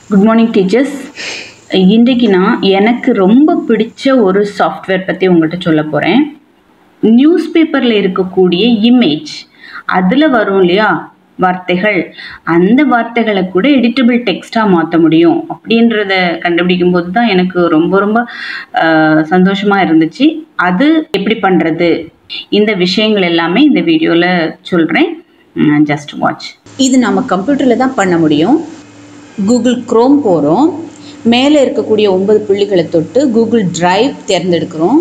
good morning teachers இன்றைக்கு நான் எனக்கு ரொம்ப பிடிச்ச ஒரு சாஃப்ட்வேர் பற்றி உங்கள்கிட்ட சொல்ல போகிறேன் நியூஸ் பேப்பரில் இருக்கக்கூடிய இமேஜ் அதில் வரும் இல்லையா வார்த்தைகள் அந்த வார்த்தைகளை கூட எடிட்டபிள் டெக்ஸ்ட்டாக மாற்ற முடியும் அப்படின்றத கண்டுபிடிக்கும் போது தான் எனக்கு ரொம்ப ரொம்ப சந்தோஷமாக இருந்துச்சு அது எப்படி பண்ணுறது இந்த விஷயங்கள் எல்லாமே இந்த வீடியோவில் சொல்கிறேன் ஜஸ்ட் வாட்ச் இது நம்ம கம்ப்யூட்டரில் தான் பண்ண முடியும் கூகுள் க்ரோம் போகிறோம் மேலே இருக்கக்கூடிய ஒன்பது புள்ளிகளை தொட்டு கூகுள் டிரைவ் தேர்ந்தெடுக்கிறோம்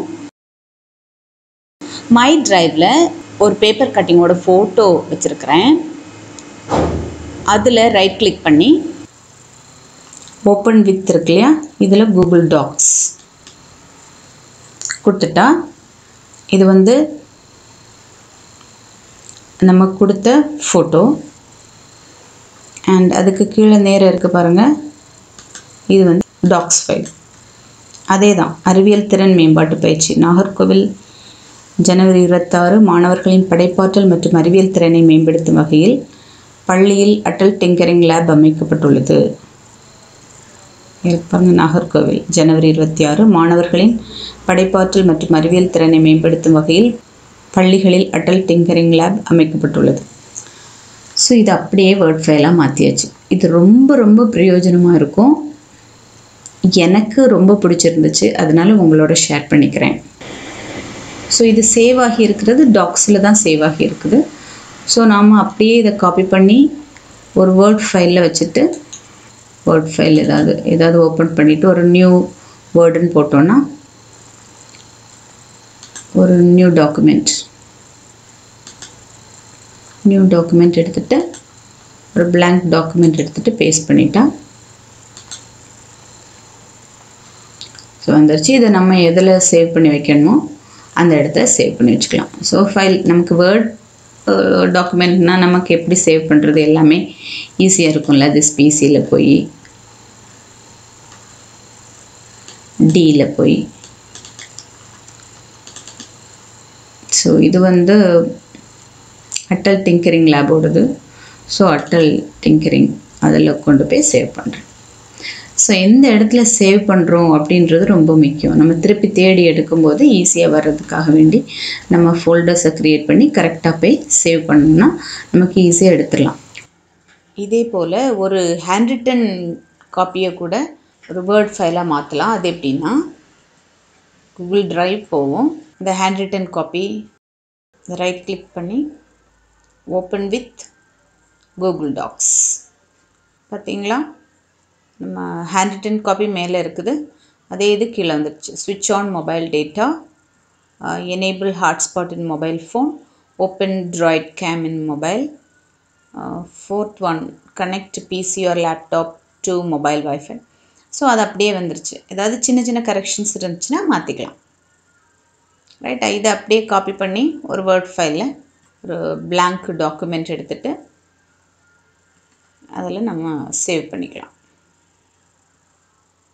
மை டிரைவில் ஒரு பேப்பர் கட்டிங்கோட ஃபோட்டோ வச்சுருக்கிறேன் அதில் ரைட் கிளிக் பண்ணி ஓப்பன் வித் இருக்கு இல்லையா இதில் கூகுள் டாக்ஸ் கொடுத்துட்டா இது வந்து நம்ம கொடுத்த ஃபோட்டோ அண்ட் அதுக்கு கீழே நேரம் இருக்குது பாருங்கள் இது வந்து டாக்ஸ் ஃபைல் அதே தான் அறிவியல் திறன் மேம்பாட்டு பயிற்சி நாகர்கோவில் ஜனவரி இருபத்தாறு மாணவர்களின் படைப்பாற்றல் மற்றும் அறிவியல் திறனை மேம்படுத்தும் வகையில் பள்ளியில் அட்டல் டிங்கரிங் லேப் அமைக்கப்பட்டுள்ளது பாருங்க நாகர்கோவில் ஜனவரி இருபத்தி ஆறு மாணவர்களின் படைப்பாற்றல் மற்றும் அறிவியல் திறனை மேம்படுத்தும் வகையில் பள்ளிகளில் அட்டல் டிங்கரிங் லேப் அமைக்கப்பட்டுள்ளது ஸோ இது அப்படியே வேர்ட் ஃபைலாக மாற்றியாச்சு இது ரொம்ப ரொம்ப பிரயோஜனமாக இருக்கும் எனக்கு ரொம்ப பிடிச்சிருந்துச்சு அதனால உங்களோட ஷேர் பண்ணிக்கிறேன் ஸோ இது சேவ் ஆகி இருக்கிறது டாக்ஸில் தான் சேவ் ஆகி இருக்குது ஸோ நாம் அப்படியே இதை காப்பி பண்ணி ஒரு வேர்ட் ஃபைலில் வச்சுட்டு வேர்ட் ஃபைல் ஏதாவது ஏதாவது ஓப்பன் பண்ணிவிட்டு ஒரு நியூ வேர்டுன்னு போட்டோன்னா ஒரு நியூ டாக்குமெண்ட் நியூ டாக்குமெண்ட் எடுத்துகிட்டு ஒரு blank டாக்குமெண்ட் எடுத்துகிட்டு பேஸ்ட் பண்ணிட்டா ஸோ வந்துருச்சு இதை நம்ம எதில் சேவ் பண்ணி வைக்கணுமோ அந்த இடத்த சேவ் பண்ணி வச்சுக்கலாம் ஸோ ஃபைல் நமக்கு வேர்ட் டாக்குமெண்ட்னால் நமக்கு எப்படி சேவ் பண்ணுறது எல்லாமே ஈஸியாக இருக்கும்ல திஸ் பிசியில் போய் டியில் போய் ஸோ இது வந்து அட்டல் டிங்கரிங் லேபோடது ஸோ அட்டல் டிங்கரிங் அதில் கொண்டு போய் சேவ் பண்ணுறேன் ஸோ எந்த இடத்துல சேவ் பண்ணுறோம் அப்படின்றது ரொம்ப முக்கியம் நம்ம திருப்பி தேடி எடுக்கும்போது ஈஸியாக வர்றதுக்காக வேண்டி நம்ம ஃபோல்டர்ஸை க்ரியேட் பண்ணி கரெக்டாக போய் சேவ் பண்ணோம்னா நமக்கு ஈஸியாக எடுத்துடலாம் இதே போல் ஒரு ஹேண்ட் ரிட்டன் காப்பியை கூட ஒரு வேர்ட் ஃபைலாக மாற்றலாம் அது எப்படின்னா கூகுள் ட்ரைவ் போவோம் இந்த hand written copy right click பண்ணி ஓப்பன் வித் கூகுள் டாக்ஸ் பார்த்தீங்களா நம்ம ஹேண்ட் ரிட்டன் காப்பி மேலே இருக்குது அதே இது கீழே வந்துடுச்சு ஸ்விட்ச் on mobile data enable hotspot in mobile phone open droid cam in mobile fourth one connect PC or laptop to mobile wifi so அது அப்படியே வந்துருச்சு ஏதாவது சின்ன சின்ன கரெக்ஷன்ஸ் இருந்துச்சுன்னா மாற்றிக்கலாம் ரைட்டா இதை அப்படியே காப்பி பண்ணி ஒரு வேர்ட் ஃபைலில் ஒரு பிளாங்க் டாக்குமெண்ட் எடுத்துகிட்டு அதில் நம்ம சேவ் பண்ணிக்கலாம்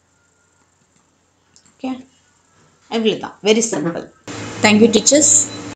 ஓகே இவ்வளோ தான் வெரி சிம்பிள் தேங்க்யூ டீச்சர்ஸ்